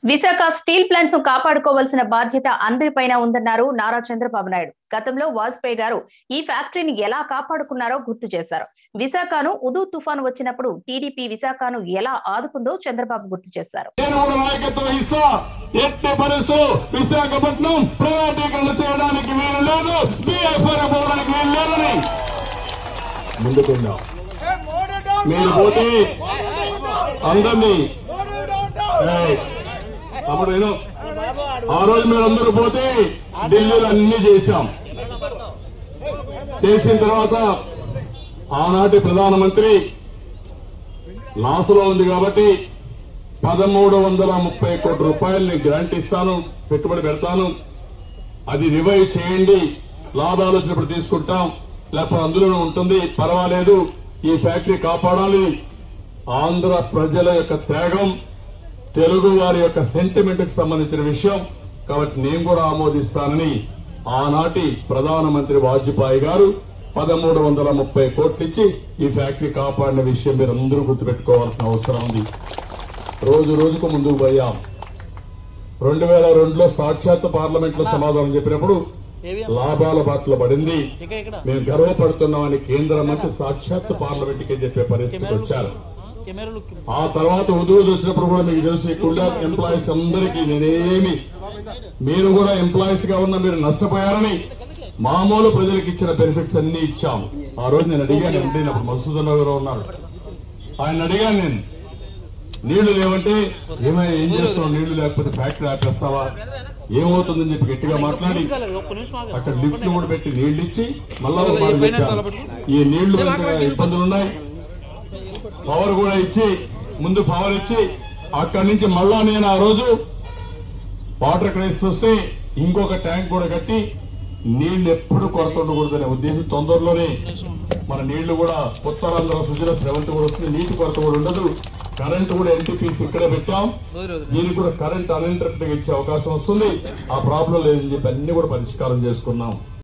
Visakha steel plant ను కాపాడుకోవాల్సిన బాధ్యత అందరిపైన ఉందన్నారు నారా చంద్రబాబు నాయుడు గతంలో వాజ్పేయి గారు ఈ ఫ్యాక్టరీని ఎలా కాపాడుకున్నారో గుర్తు చేశారు విశాఖను ఉదు తుఫాను వచ్చినప్పుడు టీడీపీ విశాఖను ఎలా ఆదుకుందో చంద్రబాబు గుర్తు చేశారు నేను కూడా నాయకత్వం ఇస్తా ఎట్టి పరిస్థితులు విశాఖపట్నం ప్రైవేటీకరణ చేయడానికి వీలు లేదు బీఎస్ఆర్ పోవడానికి వీలు లేదని ముందుకుందాం మీరు పోతే అందరినీ ఏయ్, తమ్ముడు విను. ఆ రోజు మీరు అందరూ పోతే ఢిల్లీలో అన్ని చేశాం చేసిన తర్వాత ఆనాటి ప్రధానమంత్రి లాసులో ఉంది కాబట్టి పదమూడు వందల ముప్పై కోట్ల రూపాయలని గ్రాంట్ ఇస్తాను పెట్టుబడి పెడతాను అది రివైవ్ చేయండి లాభాలు వచ్చినప్పుడు తీసుకుంటాం లేకపోతే అందులోనే ఉంటుంది పర్వాలేదు ఈ ఫ్యాక్టరీ కాపాడాలి ఆంధ్ర ప్రజల యొక్క త్యాగం తెలుగు వారి యొక్క సెంటిమెంట్ కు సంబంధించిన విషయం కాబట్టి నేను కూడా ఆమోదిస్తానని ఆనాటి ప్రధానమంత్రి వాజ్పేయి గారు పదమూడు వందల ముప్పై కోట్లు ఇచ్చి ఈ ఫ్యాక్టరీ కాపాడిన విషయం మీరు అందరూ గుర్తుపెట్టుకోవాల్సిన అవసరం ఉంది రోజు రోజుకు ముందుకు పోయాం రెండు వేల రెండులో సాక్షాత్ పార్లమెంట్ లో సమాధానం చెప్పినప్పుడు లాభాల బాటలో పడింది ఇక్కడ ఇక్కడ మేము గర్వపడుతున్నామని కేంద్ర మంత్రి సాక్షాత్ పార్లమెంట్ కి చెప్పే పరిస్థితికి వచ్చారు కెమెరాలు ఆ తర్వాత ఉదువులు వచ్చినప్పుడు కూడా మీకు తెలిసి ఇక్కడ ఎంప్లాయీస్ అందరికీ నేనేమి మీరు కూడా ఎంప్లాయీస్ గా ఉన్న మీరు నష్టపోయారని మామూలు ప్రజలకు ఇచ్చిన బెనిఫిట్స్ అన్ని ఇచ్చాం ఆ రోజు నేను అడిగాను ఎండి అప్పుడు మసూదన్ రావు గారు ఉన్నాడు ఆయన అడిగాను నేను నీళ్లు లేవంటే ఏమైనా ఏం చేస్తావు నీళ్లు లేకపోతే ఫ్యాక్టరీ ఆపేస్తావా ఏమవుతుందని చెప్పి గట్టిగా మాట్లాడి ఒక్క నిమిషం ఆగు. అక్కడ లిఫ్ట్ కూడా పెట్టి నీళ్లు ఇచ్చి మళ్ళా ఒక మాట చెప్పాను ఈ నీళ్లు వెనుక ఇబ్బందులు ఉన్నాయి పవర్ కూడా ఇచ్చి ముందు పవర్ ఇచ్చి అక్కడి నుంచి మళ్ళా నేను ఆ రోజు వాటర్ క్రైసిస్ వస్తే ఇంకొక ట్యాంక్ కూడా కట్టి నీళ్లు ఎప్పుడు కొరత ఉండకూడదనే ఉద్దేశం తొందరలోనే మన నీళ్లు కూడా ఉత్తరాంధ్ర సుజల శ్రవంతి కూడా వస్తుంది నీటి కొరత కూడా ఉండదు కరెంట్ కూడా ఎన్టీపీసీ ఇక్కడే పెట్టాం దీనికి కూడా కరెంట్ అన్ఇంటరప్ట్ గా ఇచ్చే అవకాశం వస్తుంది ఆ ప్రాబ్లం లేదని చెప్పి అన్ని కూడా పరిష్కారం చేసుకున్నాం